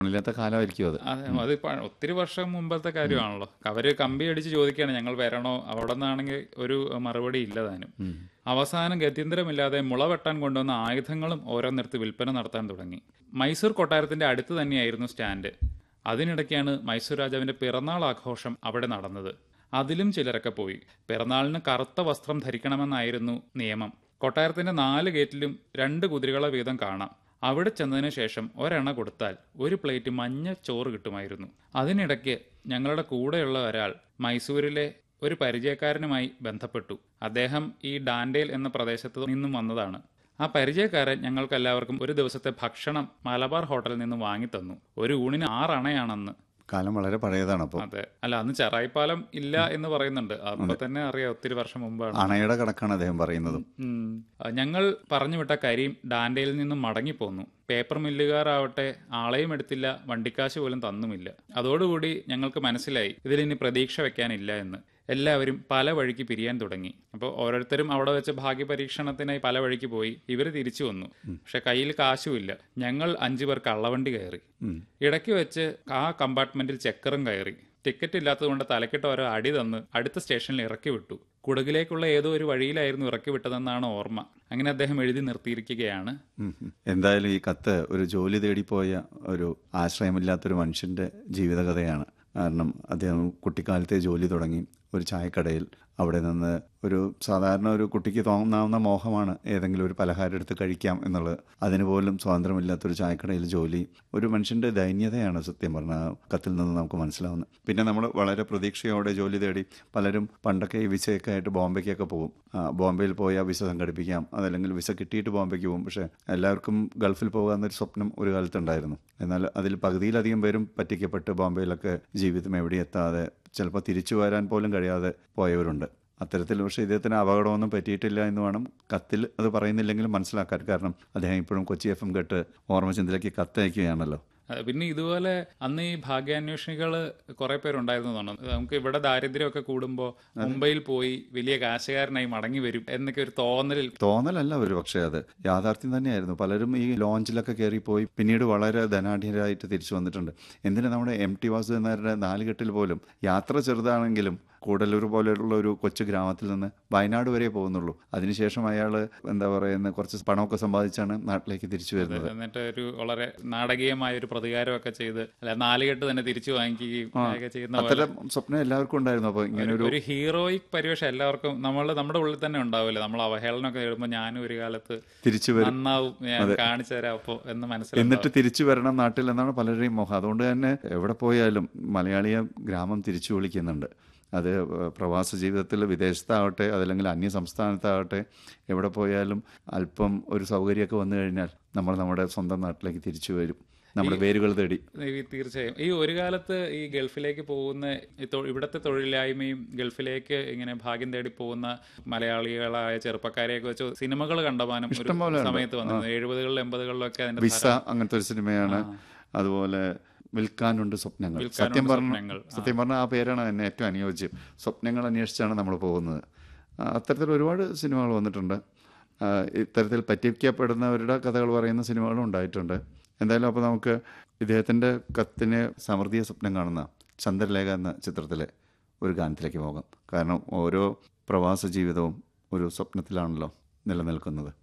ഇല്ലാത്ത കാലമായിരിക്കും അത് അതെ അത് ഇപ്പൊ ഒത്തിരി വർഷം മുമ്പത്തെ കാര്യമാണല്ലോ അവര് കമ്പി അടിച്ച് ചോദിക്കുകയാണ് ഞങ്ങൾ വരണോ അവിടെ നിന്നാണെങ്കിൽ ഒരു മറുപടി ഇല്ല താനും അവസാനം ഗത്യന്തരമില്ലാതെ മുള വെട്ടാൻ കൊണ്ടുവന്ന ആയുധങ്ങളും ഓരോന്നിടത്ത് വിൽപ്പന നടത്താൻ തുടങ്ങി മൈസൂർ കൊട്ടാരത്തിന്റെ അടുത്ത് തന്നെയായിരുന്നു സ്റ്റാൻഡ് അതിനിടയ്ക്കാണ് മൈസൂർ രാജാവിന്റെ പിറന്നാൾ ആഘോഷം അവിടെ നടന്നത് അതിലും ചിലരൊക്കെ പോയി പിറന്നാളിന് കറുത്ത വസ്ത്രം ധരിക്കണമെന്നായിരുന്നു നിയമം കൊട്ടാരത്തിന്റെ നാല് ഗേറ്റിലും രണ്ട് കുതിരകളെ വീതം കാണാം അവിടെ ചെന്നതിന് ശേഷം ഒരെണ്ണ കൊടുത്താൽ ഒരു പ്ലേറ്റ് മഞ്ഞ ചോറ് കിട്ടുമായിരുന്നു അതിനിടയ്ക്ക് ഞങ്ങളുടെ കൂടെയുള്ള ഒരാൾ മൈസൂരിലെ ഒരു പരിചയക്കാരനുമായി ബന്ധപ്പെട്ടു അദ്ദേഹം ഈ ഡാൻഡേൽ എന്ന പ്രദേശത്ത് നിന്നും വന്നതാണ് ആ പരിചയക്കാരൻ ഞങ്ങൾക്കെല്ലാവർക്കും ഒരു ദിവസത്തെ ഭക്ഷണം മലബാർ ഹോട്ടലിൽ നിന്ന് വാങ്ങിത്തന്നു ഒരു ഊണിന് ആറണയാണെന്ന് കാലം വളരെ പഴയതാണ് അപ്പോൾ അതെ അല്ല അന്ന് ചെറായിപ്പാലം ഇല്ല എന്ന് പറയുന്നുണ്ട് അപ്പൊ തന്നെ അറിയാം ഒത്തിരി വർഷം മുമ്പാണ് അണയുടെ കണക്കാണ് അദ്ദേഹം പറയുന്നതും ഉം. ആ, ഞങ്ങൾ പറഞ്ഞുവിട്ട കരീം ഡാൻഡയിൽ നിന്നും മടങ്ങിപ്പോന്നു പേപ്പർ മില്ലുകാരാവട്ടെ ആളെയും എടുത്തില്ല വണ്ടിക്കാശ് പോലും തന്നുമില്ല അതോടുകൂടി ഞങ്ങൾക്ക് മനസ്സിലായി ഇതിലിനി പ്രതീക്ഷ വെക്കാനില്ല എന്ന് എല്ലാവരും പല വഴിക്ക് പിരിയാൻ തുടങ്ങി അപ്പോൾ ഓരോരുത്തരും അവിടെ വെച്ച് ഭാഗ്യ പരീക്ഷണത്തിനായി പല വഴിക്ക് പോയി ഇവർ തിരിച്ചു വന്നു പക്ഷെ കയ്യിൽ കാശുമില്ല ഞങ്ങൾ അഞ്ചു പേർ കള്ളവണ്ടി കയറി ഇടയ്ക്ക് വെച്ച് ആ കമ്പാർട്ട്മെന്റിൽ ചെക്കറും കയറി ടിക്കറ്റ് ഇല്ലാത്തതുകൊണ്ട് തലക്കിട്ട് ഓരോ അടി തന്ന് അടുത്ത സ്റ്റേഷനിൽ ഇറക്കി വിട്ടു കുടകിലേക്കുള്ള ഏതോ ഒരു വഴിയിലായിരുന്നു ഇറക്കി വിട്ടതെന്നാണ് ഓർമ്മ അങ്ങനെ അദ്ദേഹം എഴുതി നിർത്തിയിരിക്കുകയാണ് ഉം ഉം. എന്തായാലും ഈ കത്ത് ഒരു ജോലി തേടിപ്പോയ ഒരു ആശ്രയമില്ലാത്തൊരു മനുഷ്യന്റെ ജീവിതകഥയാണ് കാരണം അദ്ദേഹം കുട്ടിക്കാലത്തെ ജോലി തുടങ്ങി ഒരു ചായക്കടയിൽ അവിടെ നിന്ന് ഒരു സാധാരണ ഒരു കുട്ടിക്ക് തോന്നാവുന്ന മോഹമാണ് ഏതെങ്കിലും ഒരു പലഹാരം എടുത്ത് കഴിക്കാം എന്നുള്ളത് അതിന് പോലും സ്വാതന്ത്ര്യമില്ലാത്തൊരു ചായക്കടയിൽ ജോലി ഒരു മനുഷ്യന്റെ ദൈന്യതയാണ് സത്യം പറഞ്ഞ ആ കത്തിൽ നിന്ന് നമുക്ക് മനസ്സിലാവുന്നത് പിന്നെ നമ്മൾ വളരെ പ്രതീക്ഷയോടെ ജോലി തേടി പലരും പണ്ടൊക്കെ ഈ വിസയൊക്കെ ആയിട്ട് ബോംബെക്കൊക്കെ പോകും ആ, ബോംബെയിൽ പോയാൽ വിസ സംഘടിപ്പിക്കാം അതല്ലെങ്കിൽ വിസ കിട്ടിയിട്ട് ബോംബെക്ക് പോകും പക്ഷേ എല്ലാവർക്കും ഗൾഫിൽ പോകാമെന്നൊരു സ്വപ്നം ഒരു കാലത്തുണ്ടായിരുന്നു എന്നാൽ അതിൽ പകുതിയിലധികം പേരും പറ്റിക്കപ്പെട്ട് ബോംബെയിലൊക്കെ ജീവിതം എവിടെ എത്താതെ ചിലപ്പോൾ തിരിച്ചു വരാൻ പോലും കഴിയാതെ പോയവരുണ്ട് അത്തരത്തിൽ പക്ഷേ ഇദ്ദേഹത്തിന് അപകടമൊന്നും പറ്റിയിട്ടില്ല എന്ന് വേണം കത്തിൽ അത് പറയുന്നില്ലെങ്കിലും മനസ്സിലാക്കാൻ കാരണം അദ്ദേഹം ഇപ്പോഴും കൊച്ചി എഫ് എം കേട്ട് ഓർമ്മചന്ദ്രയ്ക്ക് കത്തയക്കുകയാണല്ലോ അഹ് പിന്നെ ഇതുപോലെ അന്ന് ഈ ഭാഗ്യാന്വേഷികൾ കുറെ പേരുണ്ടായിരുന്നു തോന്നുന്നു നമുക്ക് ഇവിടെ ദാരിദ്ര്യമൊക്കെ കൂടുമ്പോൾ മുംബൈയിൽ പോയി വലിയ കാശുകാരനായി മടങ്ങി വരും എന്നൊക്കെ ഒരു തോന്നലിൽ തോന്നലല്ല ഒരു പക്ഷേ അത് യാഥാർത്ഥ്യം തന്നെയായിരുന്നു പലരും ഈ ലോഞ്ചിലൊക്കെ കയറിപ്പോയി പിന്നീട് വളരെ ധനാഢ്യരായിട്ട് തിരിച്ചു വന്നിട്ടുണ്ട് എന്തിനാ നമ്മുടെ എം ടി വാസുദേവനാരുടെ നാലുകെട്ടിൽ പോലും യാത്ര ചെറുതാണെങ്കിലും കൂടല്ലൂർ പോലെയുള്ള ഒരു കൊച്ചു ഗ്രാമത്തിൽ നിന്ന് വയനാട് വരെ പോകുന്നുള്ളൂ അതിനുശേഷം അയാൾ എന്താ പറയുന്ന കുറച്ച് പണമൊക്കെ സമ്പാദിച്ചാണ് നാട്ടിലേക്ക് തിരിച്ചു വരുന്നത് എന്നിട്ട് ഒരു വളരെ നാടകീയമായ ഒരു പ്രതികാരമൊക്കെ ചെയ്ത് അല്ല നാലുകെട്ട് തന്നെ തിരിച്ചു വാങ്ങിക്കുകയും ഒക്കെ ചെയ്യുന്ന പോലെ അത്തരം സ്വപ്നം എല്ലാവർക്കും ഉണ്ടായിരുന്നു അപ്പോൾ ഇങ്ങനെ ഒരു ഒരു ഹീറോയിക് പരിവേഷം എല്ലാവർക്കും നമ്മൾ നമ്മുടെ ഉള്ളിൽ തന്നെ ഉണ്ടാവില്ല നമ്മൾ അവഹേളനമൊക്കെ എഴുതുമ്പോൾ ഞാനും ഒരു കാലത്ത് തിരിച്ചു വരും നന്നാവും ഞാൻ കാണിച്ചു തരാം അപ്പോ എന്ന് മനസ്സിലാവും എന്നിട്ട് തിരിച്ചു വരണം നാട്ടിൽ എന്നാണ് പലരുടെയും മോഹം അതുകൊണ്ട് തന്നെ എവിടെ പോയാലും മലയാളിയെ ഗ്രാമം തിരിച്ചു വിളിക്കുന്നുണ്ട് അത് പ്രവാസ ജീവിതത്തിൽ വിദേശത്താവട്ടെ അതല്ലെങ്കിൽ അന്യ സംസ്ഥാനത്താവട്ടെ എവിടെ പോയാലും അല്പം ഒരു സൗകര്യമൊക്കെ വന്നു കഴിഞ്ഞാൽ നമ്മൾ നമ്മുടെ സ്വന്തം നാട്ടിലേക്ക് തിരിച്ചു വരും നമ്മുടെ വേരുകൾ തേടി ഈ തീർച്ചയായും ഈ ഒരു കാലത്ത് ഈ ഗൾഫിലേക്ക് പോകുന്ന ഈ തൊ- ഇവിടുത്തെ തൊഴിലില്ലായ്മയും ഗൾഫിലേക്ക് ഇങ്ങനെ ഭാഗ്യം തേടി പോകുന്ന മലയാളികളായ ചെറുപ്പക്കാരെയൊക്കെ വെച്ച് സിനിമകൾ കണ്ടമാനം ഒരു ഇഷ്ടംപോലെ ഉണ്ട്. സമയത്ത് വന്നത് എഴുപതുകളിലും എൺപതുകളിലൊക്കെ അതിന്റെ വിസ അങ്ങനത്തെ ഒരു സിനിമയാണ് അതുപോലെ വിൽക്കാനുണ്ട് സ്വപ്നങ്ങൾ സത്യം പറഞ്ഞ സ്വപ്നങ്ങൾ. സത്യം പറഞ്ഞാൽ ആ പേരാണ് എന്നെ ഏറ്റവും അനുയോജ്യം സ്വപ്നങ്ങൾ അന്വേഷിച്ചാണ് നമ്മൾ പോകുന്നത് ആ, അത്തരത്തിൽ ഒരുപാട് സിനിമകൾ വന്നിട്ടുണ്ട് ആ, ഇത്തരത്തിൽ പറ്റിക്കപ്പെടുന്നവരുടെ കഥകൾ പറയുന്ന സിനിമകളും ഉണ്ടായിട്ടുണ്ട് എന്തായാലും അപ്പോൾ നമുക്ക് ഇദ്ദേഹത്തിൻ്റെ കത്തിന് സമൃദ്ധിയെ സ്വപ്നം കാണുന്ന ചന്ദ്രലേഖ എന്ന ചിത്രത്തിലെ ഒരു ഗാനത്തിലേക്ക് പോകാം കാരണം ഓരോ പ്രവാസ ജീവിതവും ഒരു സ്വപ്നത്തിലാണല്ലോ നിലനിൽക്കുന്നത്